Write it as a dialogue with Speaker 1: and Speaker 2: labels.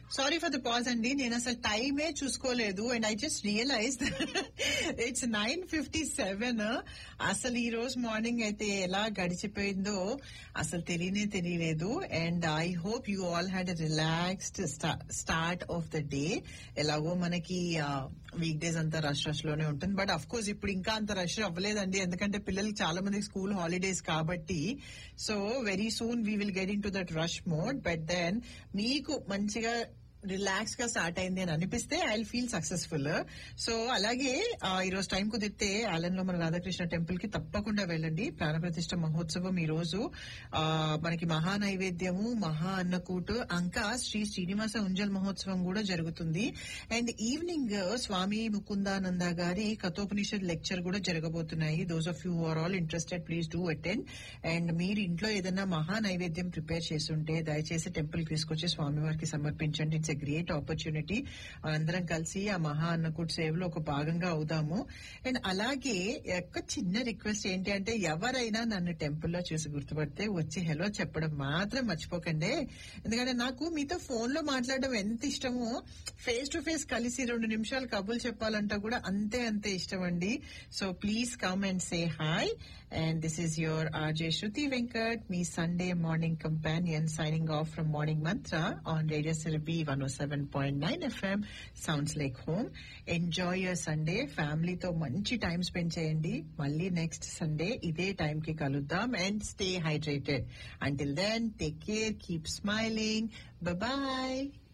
Speaker 1: sorry for the pause అండి నేను అసలు టైమే చూసుకోలేదు and I just realise it's nine fifty seven అసలు ఈ రోజు మార్నింగ్ అయితే ఎలా గడిచిపోయిందో అసలు తెలియనే తెలియలేదు and I hope you all had relaxed start of the day ఎలాగో మనకి వీక్ డేస్ అంతా రష్ రష్ లోనే ఉంటుంది బట్ అఫ్ కోర్స్ ఇప్పుడు ఇంకా అంత రష్ అవ్వలేదండి ఎందుకంటే పిల్లలకి చాలా మంది స్కూల్ హాలిడేస్ కాబట్టి so very soon we will get into that rush mode but then మీకు మంచిగా రిలాక్స్ గా స్టార్ట్ అయింది అని అనిపిస్తే ఐ ఫీల్ సక్సెస్ఫుల్ సో అలాగే ఆ, ఈ రోజు టైం కుదిరితే ఆలన్ లో మన రాధాకృష్ణ టెంపుల్ కి తప్పకుండా వెళ్ళండి ప్రాణప్రతిష్ఠ మహోత్సవం ఈ రోజు ఆ, మనకి మహా నైవేద్యము మహా అన్నకూటు ఇంకా శ్రీ శ్రీనివాస ఉంజల్ మహోత్సవం కూడా జరుగుతుంది అండ్ ఈవినింగ్ స్వామి ముకుందానంద గారి కథోపనిషద్ లెక్చర్ కూడా జరగబోతున్నాయి those of you are all interested please do attend and మీరు ఇంట్లో ఏదైనా మహా నైవేద్యం ప్రిపేర్ చేస్తుంటే దయచేసి టెంపుల్ కి తీసుకొచ్చి స్వామి వారికి సమర్పించండి ఇట్స్ ఎ గ్రేట్ ఆపర్చునిటీ అందరం కలిసి ఆ మహా అన్నకూట్ సేవలో ఒక భాగంగా అవుదాము అండ్ అలాగే ఒక చిన్న రిక్వెస్ట్ ఏంటి అంటే ఎవరైనా నన్ను టెంపుల్లో చూసి గుర్తుపడితే వచ్చి హలో చెప్పడం మాత్రం మర్చిపోకండి ఎందుకంటే నాకు మీతో ఫోన్ లో మాట్లాడడం ఎంత ఇష్టమో ఫేస్ టు ఫేస్ కలిసి రెండు నిమిషాలు కబుల్ చెప్పాలంటే కూడా అంతే అంతే ఇష్టం అండి so please come and say hi and this is your RJ Shruti Venkat మీ Sunday morning companion signing off from morning mantra on radio సిరబి one O seven point nine FM sounds like home enjoy your Sunday ఫ్యామిలీతో మంచి time spend చేయండి మళ్ళీ next Sunday ఇదే time కి కలుద్దాం and stay hydrated until then take care keep smiling bye